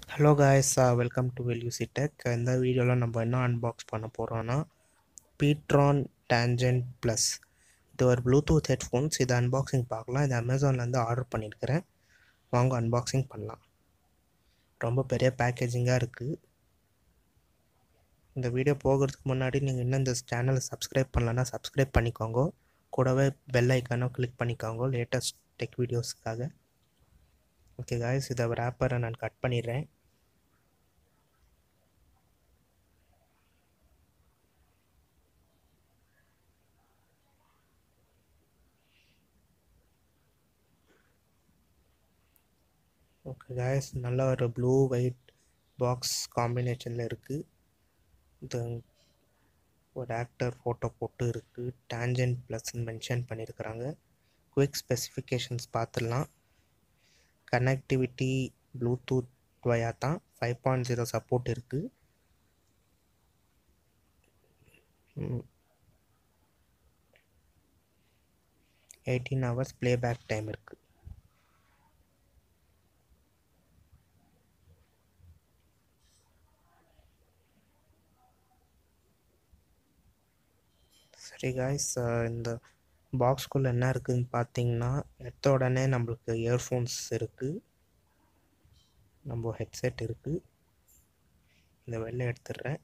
hello guys welcome to வெல்யூசி tech இந்த வீடியோவில் நம்ம என்ன அன்பாக்ஸ் பண்ண போகிறோன்னா பீட்ரான் டேஞ்சன்ட் ப்ளஸ் இது ஒரு ப்ளூடூத் ஹெட்ஃபோன்ஸ் இது அன்பாக்சிங் பார்க்கலாம் இது அமேசான்லேருந்து ஆர்டர் பண்ணியிருக்கிறேன் வாங்க அன்பாக்சிங் பண்ணலாம் ரொம்ப பெரிய பேக்கேஜிங்காக இருக்குது இந்த வீடியோ போகிறதுக்கு முன்னாடி நீங்கள் இன்னும் இந்த சேனலை சப்ஸ்கிரைப் பண்ணலன்னா சப்ஸ்கிரைப் பண்ணிக்கோங்க கூடவே பெல் ஐக்கானும் கிளிக் பண்ணிக்கோங்க லேட்டஸ்ட் டெக் வீடியோஸ்க்காக ஓகே காய்ஸ் இதை ரேப்பரை நான் கட் பண்ணிடுறேன் ஓகே காய்ஸ் நல்ல ஒரு ப்ளூ ஒயிட் பாக்ஸ் காம்பினேஷனில் இருக்குது இது ஒரு ஆக்டர் ஃபோட்டோ போட்டு இருக்குது டேஞ்சன்ட் ப்ளஸ்ன்னு மென்ஷன் பண்ணியிருக்கிறாங்க குவிக் ஸ்பெசிஃபிகேஷன்ஸ் பார்த்துடலாம் கனெக்டிவிட்டி ப்ளூடூத் வயா தான் ஃபைவ் பாயிண்ட் ஜீரோ சப்போர்ட் இருக்குது எயிட்டீன் ஹவர்ஸ் ப்ளேபேக் டைம் இருக்குது சரி காய்ஸ் இந்த பாக்ஸ்குள்ளே என்ன இருக்குதுன்னு பார்த்தீங்கன்னா எடுத்த உடனே நம்மளுக்கு இயர்ஃபோன்ஸ் இருக்குது நம்ம ஹெட்செட் இருக்குது இந்த வெளில எடுத்துடுறேன்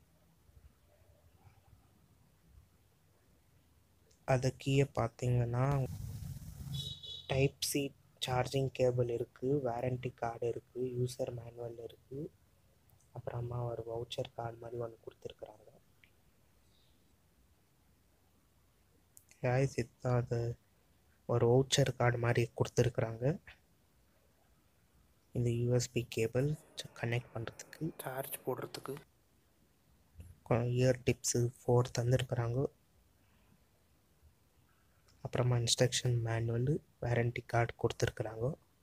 அது கீழே பார்த்தீங்கன்னா டைப் சி சார்ஜிங் கேபிள் இருக்குது வாரண்டி கார்டு இருக்குது யூசர் மேனுவல் இருக்குது அப்புறமா ஒரு வவுச்சர் கார்டு மாதிரி ஒன்று கொடுத்துருக்குறாங்க காய்ஸ் இதுதான் அது ஒரு வவுச்சர் கார்டு மாதிரி கொடுத்துருக்குறாங்க இந்த யூஎஸ்பி கேபிள் கனெக்ட் பண்ணுறதுக்கு சார்ஜ் போடுறதுக்கு இயர் டிப்ஸு ஃபோர் தந்துருக்குறாங்க அப்புறமா இன்ஸ்ட்ரக்ஷன் மேனுவல் வாரண்டி கார்டு கொடுத்துருக்குறாங்க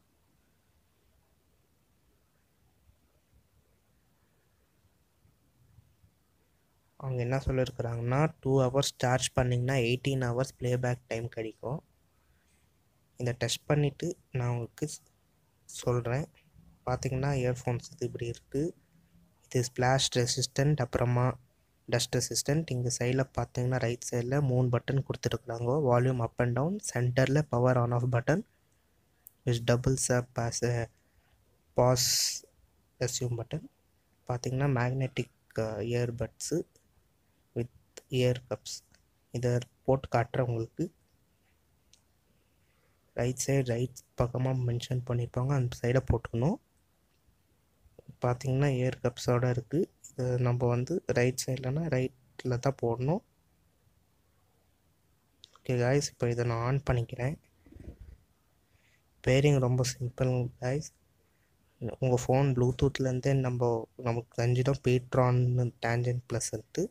அவங்க என்ன சொல்லியிருக்கிறாங்கன்னா டூ ஹவர்ஸ் சார்ஜ் பண்ணிங்கன்னா எயிட்டீன் ஹவர்ஸ் ப்ளேபேக் டைம் கிடைக்கும் இதை டெஸ்ட் பண்ணிவிட்டு நான் உங்களுக்கு சொல்கிறேன் பார்த்தீங்கன்னா இயர்ஃபோன்ஸ் இது இப்படி இருக்குது இது ஸ்ப்ளாஷ் ரெசிஸ்டண்ட் அப்புறமா டஸ்ட் ரெசிஸ்டண்ட் இங்கே சைடில் பார்த்தீங்கன்னா ரைட் சைடில் மூணு பட்டன் கொடுத்துருக்குறாங்க வால்யூம் அப் அண்ட் டவுன் சென்டரில் power on off button which doubles up as a pause resume button பார்த்தீங்கன்னா magnetic earbuds with ear cups இதை போட்டு காட்டுறேன் உங்களுக்கு ரைட் சைடு ரைட் பக்கமாக மென்ஷன் பண்ணியிருப்பாங்க அந்த சைடை போட்டுக்கணும் பார்த்தீங்கன்னா இயர் கப்ஸோடு இருக்குது இது நம்ம வந்து ரைட் சைட்லனா ரைட்டில் தான் போடணும் ஓகே காய்ஸ் இப்போ இதை நான் ஆன் பண்ணிக்கிறேன் பேரிங் ரொம்ப சிம்பிள் காய்ஸ் உங்கள் ஃபோன் ப்ளூடூத்லேருந்தே நம்ம நமக்கு தெரிஞ்சிடும் பீட்ரான்னு டேஞ்சன்ட் ப்ளஸ் இருக்கு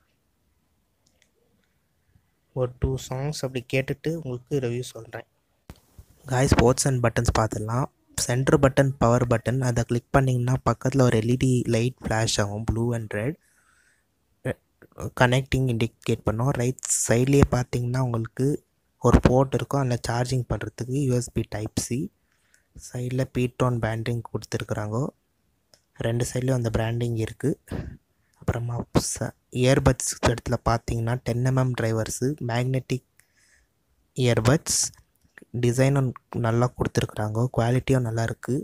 ஒரு டூ சாங்ஸ் அப்படி கேட்டுட்டு உங்களுக்கு ரிவ்யூ சொல்கிறேன் காய்ஸ் ஸ்போர்ட்ஸ் அண்ட் பட்டன்ஸ் பார்த்துடலாம் சென்டர் பட்டன் பவர் பட்டன் அதை கிளிக் பண்ணிங்கன்னா பக்கத்தில் ஒரு எல்இடி லைட் ஃப்ளாஷ் ஆகும் blue and red connecting indicate பண்ணோம் ரைட் சைட்லேயே பார்த்தீங்கன்னா உங்களுக்கு ஒரு போர்ட் இருக்கும் அதில் சார்ஜிங் பண்ணுறதுக்கு யூஎஸ்பி டைப் சி சைடில் பீட்ரான் பேண்டிங் கொடுத்துருக்குறாங்க ரெண்டு சைட்லேயும் அந்த பிராண்டிங் இருக்குது அப்புறமா இயர்பட்ஸ் இடத்துல பார்த்தீங்கன்னா ten mm drivers magnetic earbuds டிசைனும் நல்லா கொடுத்துருக்குறாங்க குவாலிட்டியும் நல்லா இருக்குது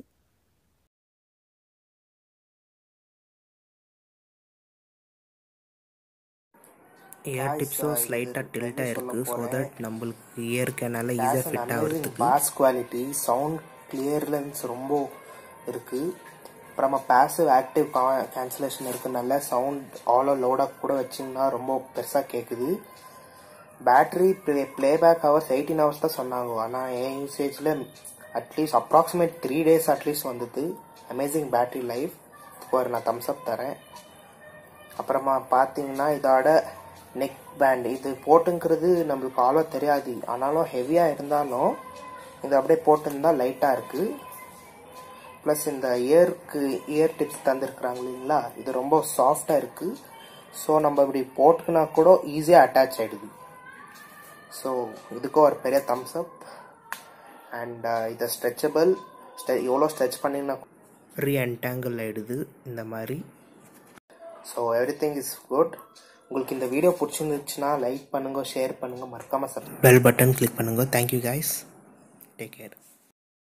இயர் டிப்ஸும் ஸ்லைட்டாக டில்ட்டாக இருக்குது ஸோ தட் நம்மளுக்கு இயருக்கு நல்லா ஈஸியாக ஃபிட் ஆகிறதுக்கு பாஸ் குவாலிட்டி சவுண்ட் கிளியர்லன்ஸ் ரொம்ப இருக்குது அப்புறமா பேசிவ் ஆக்டிவ் கேன்சலேஷன் இருக்குனால சவுண்ட் ஆலோ லோடாக கூட வச்சிங்கன்னா ரொம்ப பெருசாக கேட்குது battery play playback hours eighteen hours தான் சொன்னாங்க ஆனால் என் யூசேஜில் at least approximate three days at least வந்தது அமேசிங் பேட்டரி லைஃப் இதுக்கு ஒரு நான் தம்ஸ் அப் தரேன் அப்புறமா பார்த்தீங்கன்னா இதோட நெக் பேண்ட் இது போட்டுங்கிறது நம்மளுக்கு ஆளோ தெரியாது ஆனாலும் ஹெவியாக இருந்தாலும் இது அப்படியே போட்டிருந்தா லைட்டாக இருக்குது ப்ளஸ் இந்த இயருக்கு இயர் டிப்ஸ் தந்துருக்குறாங்க இல்லைங்களா இது ரொம்ப சாஃப்டாக இருக்குது ஸோ நம்ம இப்படி போட்டுக்கினா கூட ஈஸியாக அட்டாச் ஆகிடுது ஸோ இதுக்கும் ஒரு பெரிய தம்ஸ் அப் அண்ட் இதை ஸ்ட்ரெச்சபிள் எவ்வளோ ஸ்ட்ரெச் பண்ணிங்கன்னா ரீஎன்டாங்கிள் ஆகிடுது இந்த மாதிரி so everything is good உங்களுக்கு இந்த வீடியோ பிடிச்சிருந்துச்சுன்னா லைக் பண்ணுங்கள் ஷேர் பண்ணுங்கள் மறக்காமல் சப்ஸ்கிரைப் பெல் பட்டன் கிளிக் பண்ணுங்கள் தேங்க்யூ கைஸ் டேக் கேர்